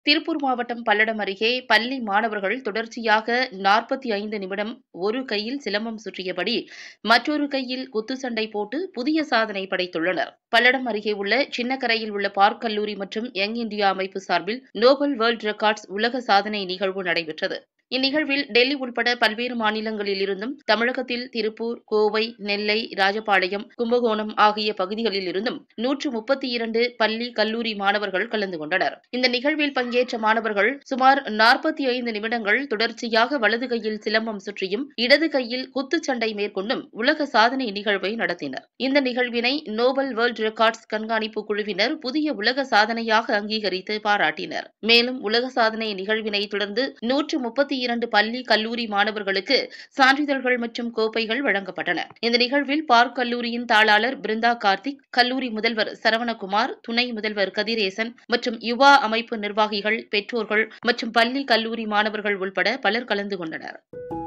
திருப்பூர் மாவட்டம் பல்லடம் அருகே பள்ளி மாணவர்கள் தொடர்ச்சியாக நாற்பத்தி ஐந்து நிமிடம் ஒரு கையில் சிலம்பம் சுற்றியபடி மற்றொரு கையில் குத்துச்சண்டை போட்டு புதிய சாதனை படைத்துள்ளனர் பல்லடம் அருகே உள்ள சின்னக்கரையில் உள்ள பார்க் கல்லூரி மற்றும் யங் இந்தியா அமைப்பு சார்பில் நோபல் வேர்ல்ட் ரெக்கார்ட்ஸ் உலக சாதனை நிகழ்வு நடைபெற்றது இந்நிகழ்வில் டெல்லி உட்பட பல்வேறு மாநிலங்களில் இருந்தும் தமிழகத்தில் திருப்பூர் கோவை நெல்லை ராஜபாளையம் கும்பகோணம் ஆகிய பகுதிகளில் இருந்தும் நூற்று முப்பத்தி இரண்டு பள்ளி கல்லூரி மாணவர்கள் கலந்து கொண்டனர் இந்த நிகழ்வில் பங்கேற்ற மாணவர்கள் சுமார் நாற்பத்தி ஐந்து நிமிடங்கள் தொடர்ச்சியாக வலது கையில் சிலம்பம் சுற்றியும் இடது கையில் குத்துச்சண்டை மேற்கொண்டும் உலக சாதனை நிகழ்வை நடத்தினர் இந்த நிகழ்வினை நோபல் வேர்ல்ட் ரெக்கார்ட்ஸ் கண்காணிப்பு குழுவினர் புதிய உலக சாதனையாக அங்கீகரித்து பாராட்டினர் மேலும் உலக சாதனை நிகழ்வினை தொடர்ந்து நூற்று முப்பத்தி இரண்டு பள்ளி கல்லூரி மாணவர்களுக்கு சான்றிதழ்கள் மற்றும் கோப்பைகள் வழங்கப்பட்டன இந்த நிகழ்வில் பார்க் கல்லூரியின் தாளாளர் பிருந்தா கார்த்திக் கல்லூரி முதல்வர் சரவணகுமார் துணை முதல்வர் கதிரேசன் மற்றும் யுவா அமைப்பு நிர்வாகிகள் பெற்றோர்கள் மற்றும் பள்ளி கல்லூரி மாணவர்கள் உள்பட பலர் கலந்து கொண்டனர்